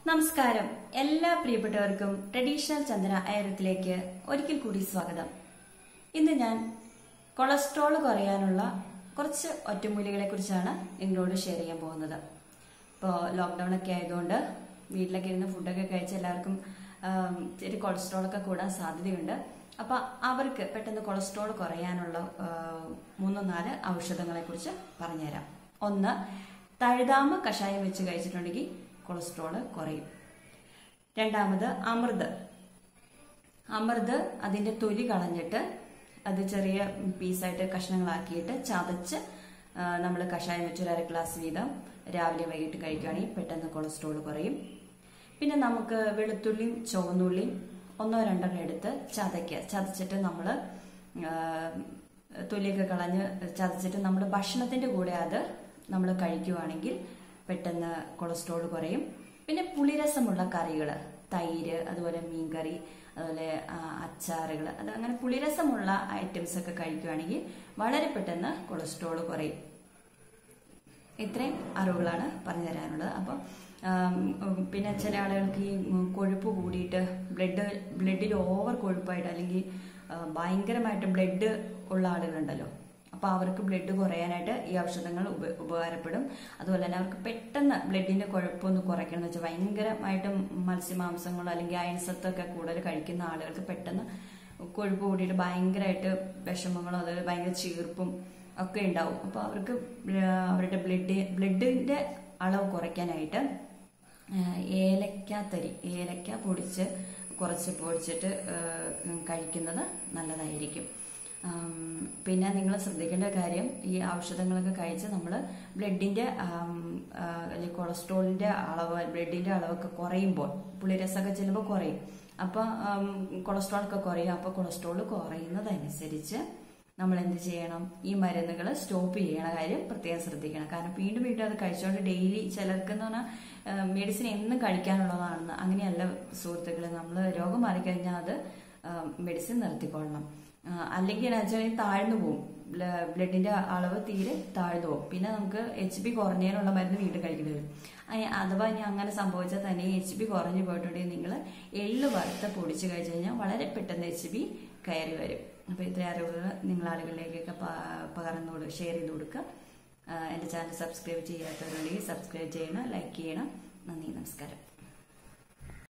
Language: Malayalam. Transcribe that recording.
നമസ്കാരം എല്ലാ പ്രിയപ്പെട്ടവർക്കും ട്രഡീഷണൽ ചന്ദന അയരത്തിലേക്ക് ഒരിക്കൽ കൂടി സ്വാഗതം ഇന്ന് ഞാൻ കൊളസ്ട്രോൾ കുറയാനുള്ള കുറച്ച് ഒറ്റമൂലികളെ കുറിച്ചാണ് നിങ്ങളോട് ഷെയർ ചെയ്യാൻ പോകുന്നത് ഇപ്പോൾ ലോക്ക്ഡൗൺ ഒക്കെ ആയതുകൊണ്ട് വീട്ടിലൊക്കെ ഇരുന്ന് ഫുഡൊക്കെ കഴിച്ച് എല്ലാവർക്കും ആം, ഇത്തിരി കൊളസ്ട്രോൾ ഒക്കെ കൂടാൻ സാധ്യതയുണ്ട് അപ്പൊ അവർക്ക് പെട്ടെന്ന് കൊളസ്ട്രോൾ കുറയാനുള്ള ആ, മൂന്നോ നാല് ഔഷധങ്ങളെ കുറിച്ച് പറഞ്ഞുതരാം ഒന്ന് തഴുതാമ കഷായം വെച്ച് കഴിച്ചിട്ടുണ്ടെങ്കിൽ കൊളസ്ട്രോൾ കുറയും രണ്ടാമത് അമൃത് അമൃത് അതിന്റെ തൊലി കളഞ്ഞിട്ട് അത് ചെറിയ പീസായിട്ട് കഷ്ണങ്ങളാക്കിയിട്ട് ചതച്ച് നമ്മൾ കഷായം വെച്ച് ഒരു അര ഗ്ലാസ് വീതം രാവിലെ വൈകിട്ട് കഴിക്കുകയാണെങ്കിൽ പെട്ടെന്ന് കൊളസ്ട്രോൾ കുറയും പിന്നെ നമുക്ക് വെളുത്തുള്ളിയും ചുവന്നുള്ളിയും ഒന്നോ രണ്ടെണ്ണം എടുത്ത് ചതയ്ക്കുക ചതച്ചിട്ട് നമ്മൾ തൊലിയൊക്കെ കളഞ്ഞ് ചതച്ചിട്ട് നമ്മൾ ഭക്ഷണത്തിന്റെ കൂടെ അത് നമ്മൾ കഴിക്കുവാണെങ്കിൽ പെട്ടെന്ന് കൊളസ്ട്രോൾ കുറയും പിന്നെ പുളിരസമുള്ള കറികൾ തൈര് അതുപോലെ മീൻകറി അതുപോലെ അച്ചാറുകൾ അത് അങ്ങനെ പുളിരസമുള്ള ഐറ്റംസ് ഒക്കെ കഴിക്കുകയാണെങ്കിൽ വളരെ പെട്ടെന്ന് കൊളസ്ട്രോൾ കുറയും ഇത്രയും അറിവുകളാണ് പറഞ്ഞു തരാനുള്ളത് അപ്പം ആം, ഉം, പിന്നെ ചില ആളുകൾക്ക് ഈ ഉം, കൊഴുപ്പ് കൂടിയിട്ട് ബ്ലഡ് ബ്ലഡിൽ ഓവർ കൊഴുപ്പായിട്ട് അല്ലെങ്കിൽ ആ, ഭയങ്കരമായിട്ട് ബ്ലഡ് ഉള്ള ആളുകളുണ്ടല്ലോ അപ്പൊ അവർക്ക് ബ്ലഡ് കുറയാനായിട്ട് ഈ ഔഷധങ്ങൾ ഉപ- ഉപകാരപ്പെടും അതുപോലെ തന്നെ അവർക്ക് പെട്ടെന്ന് ബ്ലഡിന്റെ കുഴപ്പമൊന്ന് കുറയ്ക്കണം എന്ന് വെച്ചാൽ ഭയങ്കരമായിട്ട് മത്സ്യമാംസങ്ങളോ അല്ലെങ്കിൽ അയൻസത്തൊക്കെ കൂടുതൽ കഴിക്കുന്ന ആളുകൾക്ക് പെട്ടെന്ന് കൊഴുപ്പ് കൂടിയിട്ട് ഭയങ്കരമായിട്ട് വിഷമങ്ങളോ അതുപോലെ ഭയങ്കര ചീർപ്പും ഒക്കെ ഉണ്ടാവും അപ്പൊ അവർക്ക് ബ്ല- അവരുടെ ബ്ലഡ് ബ്ലഡിന്റെ അളവ് കുറയ്ക്കാനായിട്ട് ആ, ഏലക്കാത്തരി ഏലക്ക പൊടിച്ച് കുറച്ച് പൊടിച്ചിട്ട് ആ, കഴിക്കുന്നത് നല്ലതായിരിക്കും ആം, പിന്നെ നിങ്ങൾ ശ്രദ്ധിക്കേണ്ട കാര്യം ഈ ഔഷധങ്ങളൊക്കെ കഴിച്ച് നമ്മൾ ബ്ലഡിന്റെ ആം, ആ, അല്ലെങ്കിൽ കൊളസ്ട്രോളിന്റെ അളവ് ബ്ലഡിന്റെ അളവൊക്കെ കുറയുമ്പോൾ പുളിരസമൊക്കെ ചെല്ലുമ്പോൾ കുറയും അപ്പൊ ആം, കൊളസ്ട്രോൾ ഒക്കെ കുറയും അപ്പൊ കൊളസ്ട്രോൾ കുറയുന്നതനുസരിച്ച് നമ്മൾ എന്ത് ചെയ്യണം ഈ മരുന്നുകൾ സ്റ്റോപ്പ് ചെയ്യണ കാര്യം പ്രത്യേകം ശ്രദ്ധിക്കണം കാരണം വീണ്ടും വീണ്ടും അത് കഴിച്ചുകൊണ്ട് ഡെയിലി ചിലർക്ക് എന്ന് പറഞ്ഞാൽ മെഡിസിൻ എന്നും കഴിക്കാനുള്ളതാണെന്ന് അങ്ങനെയല്ല സുഹൃത്തുക്കളെ നമ്മൾ രോഗം മാറിക്കഴിഞ്ഞാൽ അത് മെഡിസിൻ നിർത്തിക്കൊള്ളണം ആ, അല്ലെങ്കിൽ എന്ന് വെച്ചാൽ താഴ്ന്നു പോകും ബ്ല- ബ്ലഡിന്റെ അളവ് തീരെ താഴ്ന്നു പോകും പിന്നെ നമുക്ക് എച്ച് ബി കുറഞ്ഞതിനുള്ള മരുന്ന് വീണ്ടും കഴിക്കേണ്ടി വരും അയ്- അഥവാ ഇനി അങ്ങനെ സംഭവിച്ചാൽ തന്നെ എച്ച് ബി കുറഞ്ഞു പോയിട്ടുണ്ടെങ്കിൽ നിങ്ങൾ എള്ള് വറുത്ത പൊടിച്ച് കഴിച്ചു കഴിഞ്ഞാൽ വളരെ പെട്ടെന്ന് എച്ച് ബി കയറി വരും അപ്പോൾ ഇത്ര അറിവുകൾ നിങ്ങൾ ആളുകളിലേക്കൊക്കെ പ- പകർന്നു കൊടുക്കുക ഷെയർ ചെയ്ത് കൊടുക്കുക ആ, എൻ്റെ ചാനൽ സബ്സ്ക്രൈബ് ചെയ്യാത്തവരുണ്ടെങ്കിൽ സബ്സ്ക്രൈബ് ചെയ്യണം ലൈക്ക് ചെയ്യണം നന്ദി നമസ്കാരം